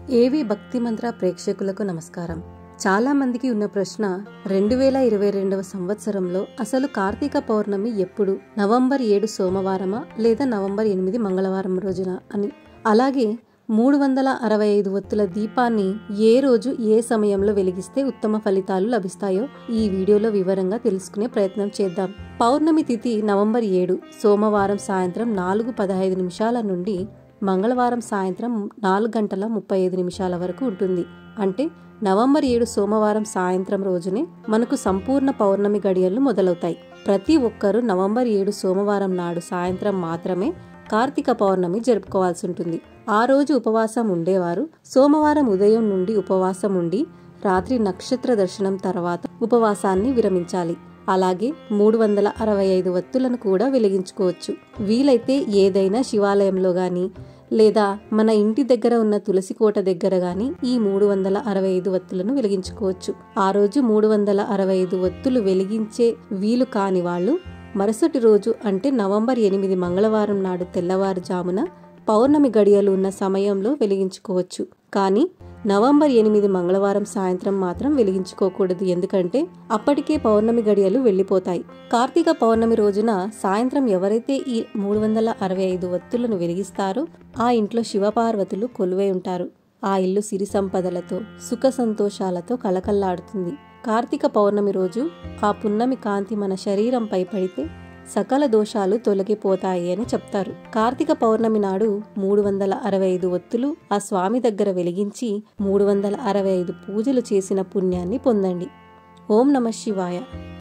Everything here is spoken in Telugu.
ఏవి భక్తి మంత్ర ప్రేక్షకులకు నమస్కారం చాలా మందికి ఉన్న ప్రశ్న రెండు వేల ఇరవై రెండవ సంవత్సరంలో అసలు కార్తీక పౌర్ణమి ఎప్పుడు నవంబర్ ఏడు సోమవారమా లేదా నవంబర్ ఎనిమిది మంగళవారం రోజున అని అలాగే మూడు వందల అరవై ఐదు ఒత్తుల దీపాన్ని ఏ రోజు ఏ సమయంలో వెలిగిస్తే ఉత్తమ ఫలితాలు లభిస్తాయో ఈ వీడియోలో వివరంగా తెలుసుకునే ప్రయత్నం చేద్దాం పౌర్ణమి తిథి నవంబర్ ఏడు సోమవారం సాయంత్రం నాలుగు పదహైదు నిమిషాల నుండి మంగళవారం సాయంత్రం నాలుగు గంటల ముప్పై ఐదు నిమిషాల వరకు ఉంటుంది అంటే నవంబర్ ఏడు సోమవారం సాయంత్రం రోజునే మనకు సంపూర్ణ పౌర్ణమి గడియలు మొదలవుతాయి ప్రతి ఒక్కరూ నవంబర్ ఏడు సోమవారం నాడు సాయంత్రం మాత్రమే కార్తీక పౌర్ణమి జరుపుకోవాల్సి ఉంటుంది ఆ రోజు ఉపవాసం ఉండేవారు సోమవారం ఉదయం నుండి ఉపవాసం ఉండి రాత్రి నక్షత్ర దర్శనం తర్వాత ఉపవాసాన్ని విరమించాలి అలాగే మూడు వందల అరవై ఐదు వత్తులను కూడా వెలిగించుకోవచ్చు వీలైతే ఏదైనా శివాలయంలో గాని లేదా మన ఇంటి దగ్గర ఉన్న తులసి కోట దగ్గర గాని ఈ మూడు వందల అరవై ఐదు వత్తులను వెలిగించుకోవచ్చు ఆ రోజు మూడు వందల అరవై ఐదు వత్తులు వెలిగించే వీలు కాని వాళ్ళు మరుసటి రోజు అంటే నవంబర్ ఎనిమిది మంగళవారం నాడు తెల్లవారుజామున పౌర్ణమి గడియలు ఉన్న సమయంలో వెలిగించుకోవచ్చు కానీ నవంబర్ ఎనిమిది మంగళవారం సాయంత్రం మాత్రం వెలిగించుకోకూడదు ఎందుకంటే అప్పటికే పౌర్ణమి గడియలు వెళ్ళిపోతాయి కార్తీక పౌర్ణమి రోజున సాయంత్రం ఎవరైతే ఈ మూడు వందల అరవై ఐదు వత్తులను వెలిగిస్తారో ఆ ఇంట్లో శివపార్వతులు కొలువై ఉంటారు ఆ ఇల్లు సిరి సంపదలతో సుఖ సంతోషాలతో కళకల్లాడుతుంది కార్తీక పౌర్ణమి రోజు ఆ పున్నమి కాంతి మన శరీరంపై పడితే సకల దోషాలు తొలగిపోతాయి అని చెప్తారు కార్తీక పౌర్ణమి నాడు మూడు వందల అరవై ఐదు ఒత్తులు ఆ స్వామి దగ్గర వెలిగించి మూడు వందల అరవై ఐదు పూజలు చేసిన పుణ్యాన్ని పొందండి ఓం నమ శివాయ